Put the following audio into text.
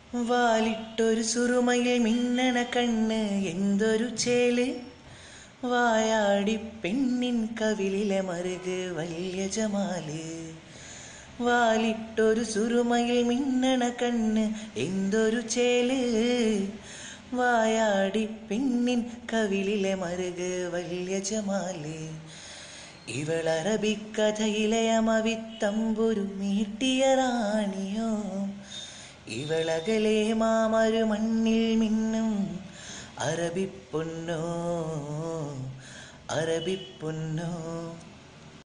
വാലിട്ടൊരു സുറുമയിൽ മിന്നണ കണ്ണ് എന്തൊരു ചേല് വായാടി പെണ്ണിൻ കവിളിലെ മറുക് വലിയ ജമാല് വാലിട്ടൊരു സുറുമയിൽ മിന്നണ കണ്ണ് എന്തൊരു ചേല് വായാടി പെണ്ണിൻ കവിളിലെ മറുക് വലിയ ജമാല് ഇവളറബിക്കഥയിലെ അമവിത്തമ്പുരു മീട്ടിയ റാണിയോ ഇവളകലെ മാമരു മണ്ണിൽ മിന്നും അറബിപ്പൊന്നോ അറബിപ്പൊന്നോ